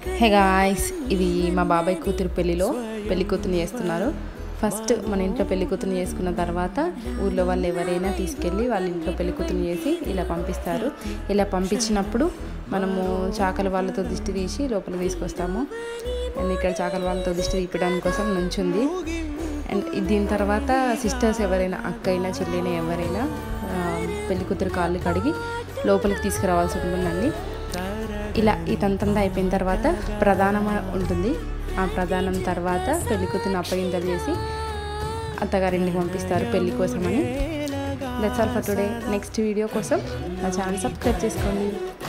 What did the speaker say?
hey guys ఇది మా బాబాయ్ కూతురు పెళ్ళిలో పెళ్లి కూతురుని చేస్తున్నారు ఫస్ట్ మన ఇంట్లో పెళ్లి కూతురుని చేసుకున్న తర్వాత ఊర్లో వాళ్ళు ఎవరైనా తీసుకెళ్ళి వాళ్ళ ఇంట్లో పెళ్లి కూతురుని చేసి ఇలా పంపిస్తారు ఇలా పంపించినప్పుడు మనము చాకల వాళ్ళతో దిష్టి తీసి లోపలికి తీసుకొస్తాము అండ్ ఇక్కడ చాకల వాళ్ళతో దిష్టి తీపడానికి కోసం నుంచుంది అండ్ దీని తర్వాత సిస్టర్స్ ఎవరైనా అక్క అయినా చెల్లైనా ఎవరైనా ఆ, పెళ్లి కూతురు కాళ్ళు కడిగి లోపలికి తీసుకురావాల్సి ఉంటుందండి ఇలా ఈ తంతంతా అయిపోయిన తర్వాత ప్రధానం ఉంటుంది ఆ ప్రధానం తర్వాత పెళ్లి కూతురుని అప్పగింతలు చేసి అత్తగారింటికి పంపిస్తారు పెళ్లి కోసమని that's all for today next video కోసం నా ఛానల్ సబ్స్క్రైబ్ చేసుకోండి